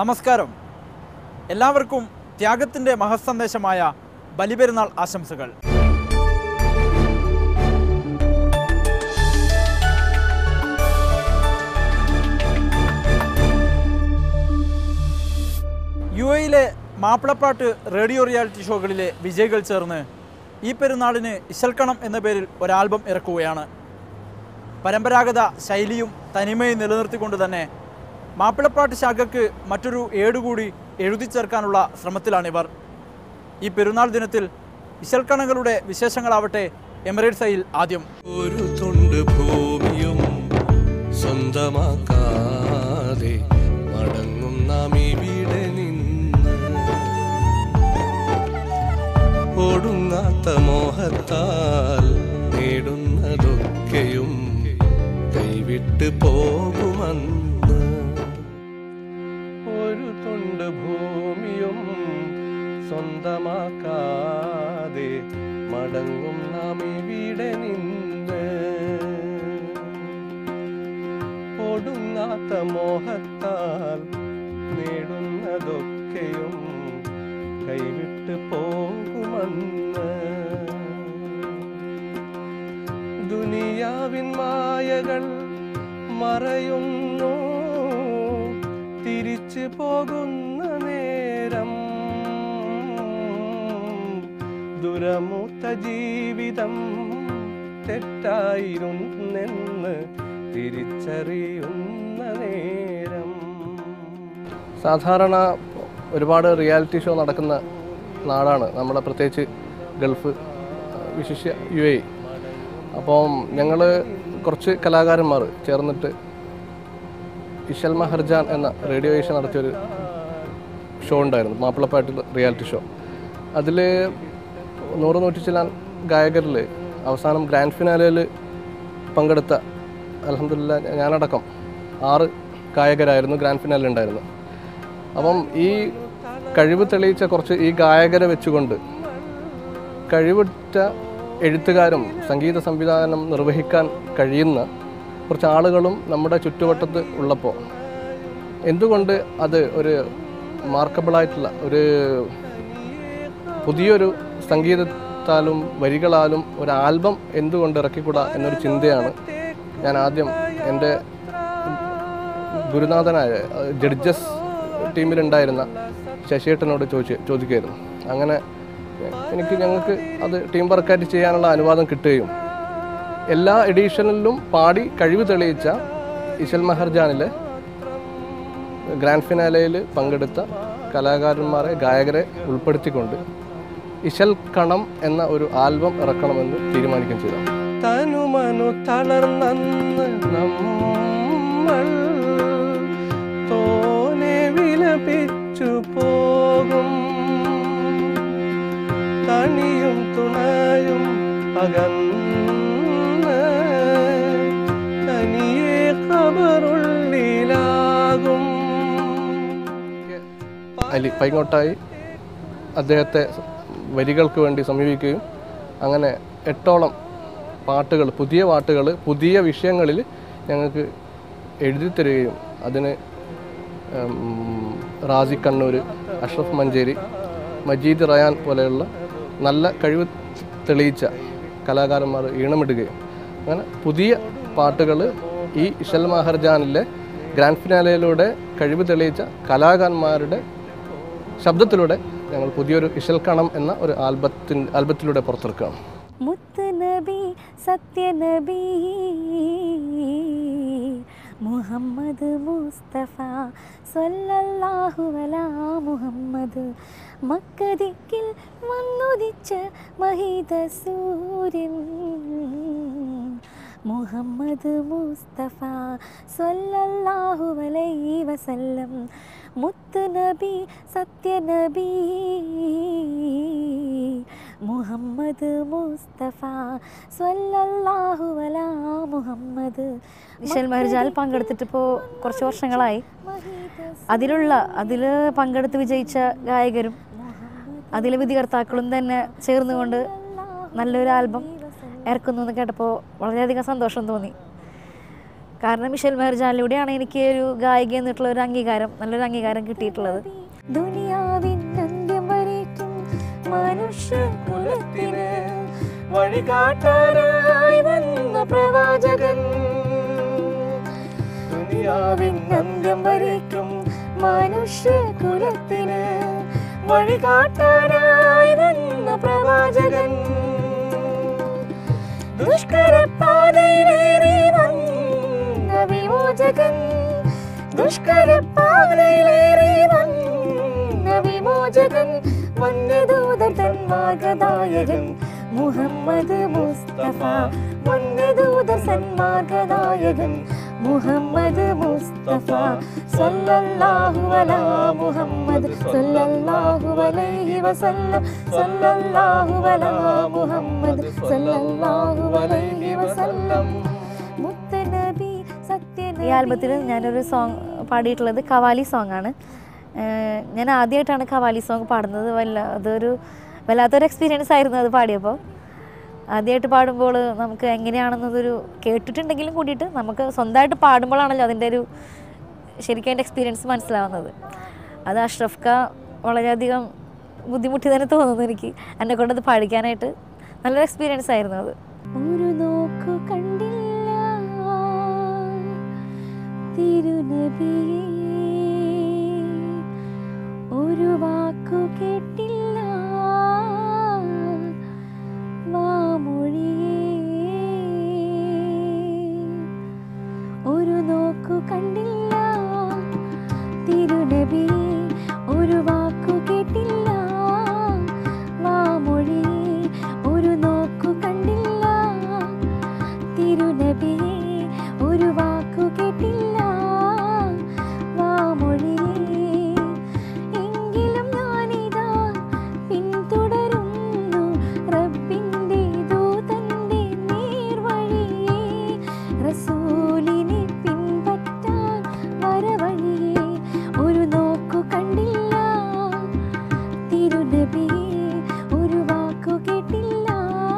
നമസ്കാരം എല്ലാവർക്കും ത്യാഗത്തിൻ്റെ മഹസന്ദേശമായ ബലിപെരുന്നാൾ ആശംസകൾ യു എയിലെ മാപ്പിളപ്പാട്ട് റേഡിയോ റിയാലിറ്റി ഷോകളിലെ വിജയികൾ ചേർന്ന് ഈ പെരുന്നാളിന് ഇശൽക്കണം എന്ന പേരിൽ ഒരു ആൽബം ഇറക്കുകയാണ് പരമ്പരാഗത ശൈലിയും തനിമയും നിലനിർത്തിക്കൊണ്ട് തന്നെ മാപ്പിളപ്പാട്ട് ശാഖയ്ക്ക് മറ്റൊരു ഏടുകൂടി എഴുതി ചേർക്കാനുള്ള ശ്രമത്തിലാണിവർ ഈ പെരുന്നാൾ ദിനത്തിൽ ഇശൽക്കണങ്ങളുടെ വിശേഷങ്ങളാവട്ടെ എമിറേറ്റ്സയിൽ ആദ്യം ഒരു തുണ്ട് ഭൂമിയും സ്വന്തമാക്കാതെ മടങ്ങും നാം ഇവിടെ നിന്ന് ഒടുങ്ങാത്ത മോഹത്താൽ നേടുന്നതൊക്കെയും കൈവിട്ട് പോകുമെന്ന് ഒരു തുണ്ട് ഭൂമിയും സ്വന്തമാക്കാതെ മടങ്ങും നാം ഇവിടെ നിന്ന് ഒടുങ്ങാത്ത മോഹത്താൽ നേടുന്നതൊക്കെയും കൈവിട്ട് പോകുമെന്ന് ദുനിയാവിൻ മായകൾ മറയുന്നു തിരിച്ചു പോകുന്ന നേരം ദുരമൂത്ത ജീവിതം തെറ്റായിരുന്നെന്ന് തിരിച്ചറിയുന്ന നേരം സാധാരണ ഒരുപാട് റിയാലിറ്റി ഷോ നടക്കുന്ന നാടാണ് നമ്മളെ പ്രത്യേകിച്ച് ഗൾഫ് വിശിഷ്യ യു എ അപ്പം ഞങ്ങൾ കുറച്ച് കലാകാരന്മാർ ചേർന്നിട്ട് ഇഷൽ മഹർജാൻ എന്ന റേഡിയോ ഏഷ്യ നടത്തിയൊരു ഷോ ഉണ്ടായിരുന്നു മാപ്പിളപ്പാട്ട് റിയാലിറ്റി ഷോ അതിൽ നൂറ് നൂറ്റി ചിലാൻ ഗായകരിൽ അവസാനം ഗ്രാൻഡ് ഫിനാലയിൽ പങ്കെടുത്ത അലഹമില്ല ഞാനടക്കം ആറ് ഗായകരായിരുന്നു ഗ്രാൻഡ് ഫിനാലിൽ ഉണ്ടായിരുന്നു അപ്പം ഈ കഴിവ് തെളിയിച്ച കുറച്ച് ഈ ഗായകരെ വെച്ചുകൊണ്ട് കഴിവുറ്റ എഴുത്തുകാരും സംഗീത സംവിധാനം നിർവഹിക്കാൻ കഴിയുന്ന കുറച്ച് ആളുകളും നമ്മുടെ ചുറ്റുവട്ടത്ത് ഉള്ളപ്പോൾ എന്തുകൊണ്ട് അത് ഒരു മാർക്കബിളായിട്ടുള്ള ഒരു പുതിയൊരു സംഗീതത്താലും വരികളാലും ഒരു ആൽബം എന്തുകൊണ്ട് ഇറക്കിക്കൂടാ എന്നൊരു ചിന്തയാണ് ഞാൻ ആദ്യം എൻ്റെ ഗുരുനാഥനായ അഹ് ജഡ്ജസ് ടീമിലുണ്ടായിരുന്ന ശശിയേട്ടനോട് ചോദിച്ച് ചോദിക്കുകയായിരുന്നു അങ്ങനെ എനിക്ക് ഞങ്ങൾക്ക് അത് ടീം വർക്കായിട്ട് ചെയ്യാനുള്ള അനുവാദം കിട്ടുകയും എല്ലാ എഡീഷനിലും പാടി കഴിവ് തെളിയിച്ച ഇശൽ മഹർജാനിലെ ഗ്രാൻഡ് ഫിനാലയിൽ പങ്കെടുത്ത കലാകാരന്മാരെ ഗായകരെ ഉൾപ്പെടുത്തിക്കൊണ്ട് ഇശൽ കണം എന്ന ഒരു ആൽബം ഇറക്കണമെന്ന് തീരുമാനിക്കുകയും ചെയ്തു തനുമനു തളർന്നു നമ്മൾ തോനെ വിലപിച്ചു പോകും തണിയും തുണയും അകന്ന് തനിയെ കബറുള്ളിലാകും അലി പൈങ്ങോട്ടായി അദ്ദേഹത്തെ വരികൾക്ക് വേണ്ടി സമീപിക്കുകയും അങ്ങനെ എട്ടോളം പാട്ടുകൾ പുതിയ പാട്ടുകൾ പുതിയ വിഷയങ്ങളിൽ ഞങ്ങൾക്ക് എഴുതി തരികയും അതിന് ഉം, റാസി കണ്ണൂർ അഷ്റഫ് മഞ്ചേരി മജീദ് റയാൻ പോലെയുള്ള നല്ല കഴിവ് തെളിയിച്ച കലാകാരന്മാർ ഈണമിടുകയും അങ്ങനെ പുതിയ പാട്ടുകൾ ഈ ഇഷൽ മഹർജാനിലെ ഗ്രാൻഡ് ഫിനാലയിലൂടെ കഴിവ് തെളിയിച്ച കലാകാരന്മാരുടെ ശബ്ദത്തിലൂടെ ഞങ്ങൾ പുതിയൊരു ഇശൽ കണം എന്ന ഒരു ആൽബത്തിൻ ആൽബത്തിലൂടെ പുറത്തിറക്കുകയാണ് മുത്ത് നബി സത്യനബി മുഹമ്മദ് മുസ്തഫ സ്വല്ലല്ലാഹു അലാ മുഹമ്മദ് മക്കദിക്കിൽ വന്നുദിച്ച മഹിത സൂര്യൻ മുഹമ്മദ് മുസ്തഫ സ്വല്ലല്ലാഹു അലൈഹി വസല്ലം മുത്ത് നബി സത്യനബി മുഹമ്മദ് മുസ്തഫ സ്വല്ലല്ലാഹു അലാ മുഹമ്മദ് മിഷൽ മെഹർജാൽ പങ്കെടുത്തിട്ട് ഇപ്പോൾ കുറച്ച് വർഷങ്ങളായി അതിലുള്ള അതിൽ പങ്കെടുത്ത് വിജയിച്ച ഗായകരും അതിലെ വിധികർത്താക്കളും തന്നെ ചേർന്നുകൊണ്ട് നല്ലൊരു ആൽബം ഇറക്കുന്നു എന്ന് കേട്ടപ്പോൾ വളരെയധികം സന്തോഷം തോന്നി കാരണം മിഷൽ മെഹർജാനിലൂടെയാണ് എനിക്ക് ഒരു ഗായിക എന്നിട്ടുള്ള ഒരു അംഗീകാരം നല്ലൊരു അംഗീകാരം കിട്ടിയിട്ടുള്ളത് ദുനിയാവിൻ അന്ത്യം വരേക്കും മനുഷ്യ കുലത്തിന് വഴികാട്ടാനായി വന്ന പ്രവാചകൻ ദുനിയാവിൻ അന്ത്യം വരേക്കും മനുഷ്യ കുലത്തിന് വഴികാട്ടാനായി വന്ന പ്രവാചകൻ ദുഷ്കരപ്പാതയിലേറി വന്ന വിമോചകൻ ദുഷ്കരപ്പാതയിലേറി വന്ന വിമോചകൻ വന്യദൂതൻ തൻ മാർഗദായകൻ മുഹമ്മദ് മുസ്തഫ വന്യദൂത സന്മാർഗദായകൻ മുഹമ്മദ് മുസ്തഫ സല്ലല്ലാഹു അലാ മുഹമ്മദ് സല്ലല്ലാഹു അലൈഹി വസല്ലം സല്ലല്ലാഹു അലാ മുഹമ്മദ് സല്ലല്ലാഹു അലൈഹി വസല്ലം മുത്തനബി സത്യനബി ഈ ആൽബത്തിൽ ഞാനൊരു സോങ് പാടിയിട്ടുള്ളത് കവാലി സോങ് ആണ് ഏഹ് ഞാൻ ആദ്യമായിട്ടാണ് കവാലി സോങ് പാടുന്നത് വല്ല അതൊരു വല്ലാത്തൊരു എക്സ്പീരിയൻസ് ആയിരുന്നു അത് പാടിയപ്പോൾ ആദ്യമായിട്ട് പാടുമ്പോൾ നമുക്ക് എങ്ങനെയാണെന്നതൊരു കേട്ടിട്ടുണ്ടെങ്കിലും കൂടിയിട്ട് നമുക്ക് സ്വന്തമായിട്ട് പാടുമ്പോഴാണല്ലോ അതിൻ്റെ ഒരു ശരിക്കും അതിൻ്റെ എക്സ്പീരിയൻസ് മനസ്സിലാവുന്നത് അത് അഷ്റഫ് ഖ വളരെയധികം ബുദ്ധിമുട്ടി തന്നെ തോന്നുന്നു എനിക്ക് എന്നെ കൊണ്ടത് പാടിക്കാനായിട്ട് നല്ലൊരു എക്സ്പീരിയൻസ് ആയിരുന്നു അത് ഒരു നോക്കു കണ്ടില്ല തിരുനബിയെ ഒരു വാക്കു കേട്ടില്ല വാമൊഴിയേ ഒരു നോക്കു കണ്ടില്ല തിരുനബി ഒരു വാക്കു കേട്ടില്ല വാമൊഴി ഒരു നോക്കു കണ്ടില്ല തിരുനബി ഒരു വാക്കു കേട്ടില്ല വാമൊഴി എങ്കിലും ഞാനിതാ പിന്തുടരുന്നു റബ്ബിൻ്റെ ദൂതൻ്റെ നേർവഴിയേ റസൂലിനെ പിൻപറ്റാൻ വരവഴിയേ ഒരു നോക്കു കണ്ടില്ല തിരുനബിയെ ഒരു വാക്കു കേട്ടില്ല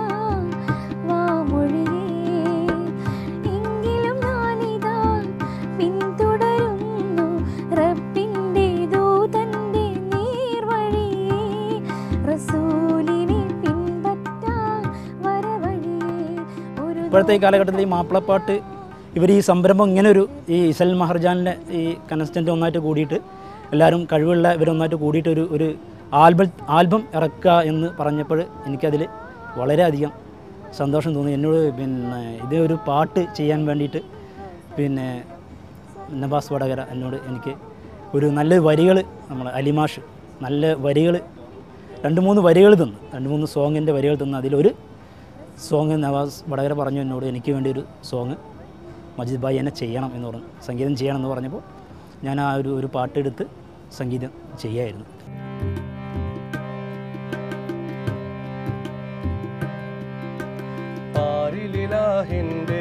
വാമൊഴിയേ എങ്കിലും ഞാനിതാ പിന്തുടരുന്നു റബ്ബിൻ്റെ ദൂതൻ്റെ നേർവഴിയേ റസൂലിനെ പിൻപറ്റാൻ വരവഴിയേ ഒരു ഇപ്പോഴത്തെ ഈ കാലഘട്ടത്തിൽ ഈ മാപ്പിളപ്പാട്ട് ഇവർ ഈ സംരംഭം ഇങ്ങനെ ഒരു ഈ ഇസൽ മഹർജാനിൻ്റെ ഈ കനസ്റ്റൻ്റ് ഒന്നായിട്ട് കൂടിയിട്ട് എല്ലാവരും കഴിവുള്ള ഇവരൊന്നായിട്ട് കൂടിയിട്ട് ഒരു ഒരു ആൽബം ആൽബം ഇറക്കുക എന്ന് പറഞ്ഞപ്പോൾ എനിക്കതിൽ വളരെയധികം സന്തോഷം തോന്നി എന്നോട് പിന്നെ ഇത് ഒരു പാട്ട് ചെയ്യാൻ വേണ്ടിയിട്ട് പിന്നെ നവാസ് വടകര എന്നോട് എനിക്ക് ഒരു നല്ല വരികൾ നമ്മൾ അലിമാഷ് നല്ല വരികൾ രണ്ട് മൂന്ന് വരികൾ തന്നു രണ്ട് മൂന്ന് സോങ്ങിൻ്റെ വരികൾ തന്നു അതിലൊരു സോങ് നവാസ് വടകര പറഞ്ഞു എന്നോട് എനിക്ക് വേണ്ടി ഒരു സോങ് മജീദ് ഭായി എന്നെ ചെയ്യണം എന്ന് പറഞ്ഞു സംഗീതം ചെയ്യണം എന്ന് പറഞ്ഞപ്പോൾ ഞാൻ ആ ഒരു ഒരു പാട്ടെടുത്ത് സംഗീതം ചെയ്യായിരുന്നു പാരിലിലാഹിൻ്റെ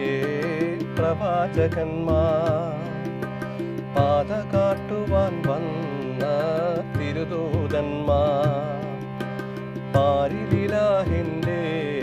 പ്രവാചകന്മാർ പാത കാട്ടുവാൻ വന്ന തിരുദൂതന്മാർ പാരിലിലാഹിൻ്റെ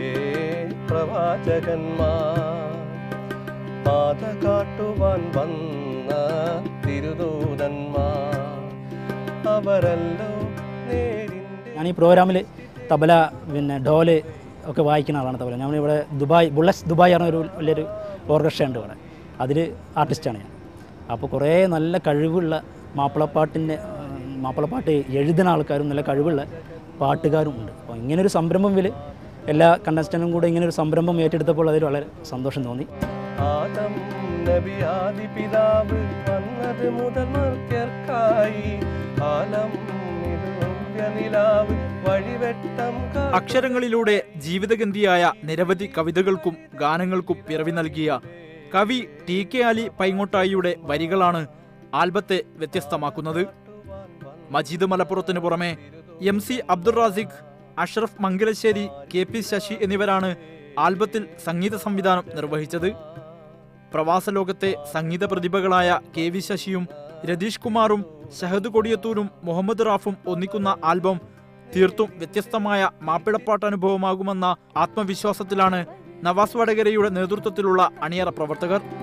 പ്രവാചകന്മാർ പാത കാട്ടുവാൻ വന്ന തിരുദൂതന്മാർ അവരല്ലോ നേരിൻ്റെ ഞാൻ ഈ പ്രോഗ്രാമിൽ തബല പിന്നെ ഡോല് ഒക്കെ വായിക്കുന്ന ആളാണ് തബല നമ്മളിവിടെ ദുബായ് ബുള്ളസ് ദുബായ് പറഞ്ഞ ഒരു വലിയൊരു ഓർക്കസ്ട്ര ഉണ്ട് ഇവിടെ അതിൽ ആർട്ടിസ്റ്റാണ് ഞാൻ അപ്പോൾ കുറേ നല്ല കഴിവുള്ള മാപ്പിളപ്പാട്ടിൻ്റെ ഉം, മാപ്പിളപ്പാട്ട് എഴുതുന്ന ആൾക്കാരും നല്ല കഴിവുള്ള പാട്ടുകാരും ഉണ്ട് അപ്പോൾ ഇങ്ങനൊരു സംരംഭം ഇവർ എല്ലാ കണ്ടസ്റ്റൻറ്റും കൂടെ ഇങ്ങനൊരു സംരംഭം ഏറ്റെടുത്തപ്പോൾ അതിൽ വളരെ സന്തോഷം തോന്നി ആദം നബി ആദി പിതാവ് വന്നത് മുതൽ മർത്യർക്കായി ആലം ഇത് നിലാവ് വഴിവെട്ടം കാ- അക്ഷരങ്ങളിലൂടെ ജീവിതഗന്ധിയായ നിരവധി കവിതകൾക്കും ഗാനങ്ങൾക്കും പിറവി നൽകിയ കവി ടി കെ അലി പൈങ്ങോട്ടായിയുടെ വരികളാണ് ആൽബത്തെ വ്യത്യസ്തമാക്കുന്നത് മജീദ് മലപ്പുറത്തിന് പുറമെ M C Abdul Raziq Ashraf Mangalassery K P Sasi എന്നിവരാണ് ആൽബത്തിൽ സംഗീത സംവിധാനം നിർവഹിച്ചത് പ്രവാസ ലോകത്തെ സംഗീത പ്രതിഭകളായ കെ വി ശശിയും രതീഷ് കുമാറും ഷഹദ് കൊടിയത്തൂരും മുഹമ്മദ് റാഫും ഒന്നിക്കുന്ന ആൽബം തീർത്തും വ്യത്യസ്തമായ മാപ്പിളപ്പാട്ട് അനുഭവമാകുമെന്ന ആത്മവിശ്വാസത്തിലാണ് നവാസ് വടകരയുടെ നേതൃത്വത്തിലുള്ള അണിയറ പ്രവർത്തകർ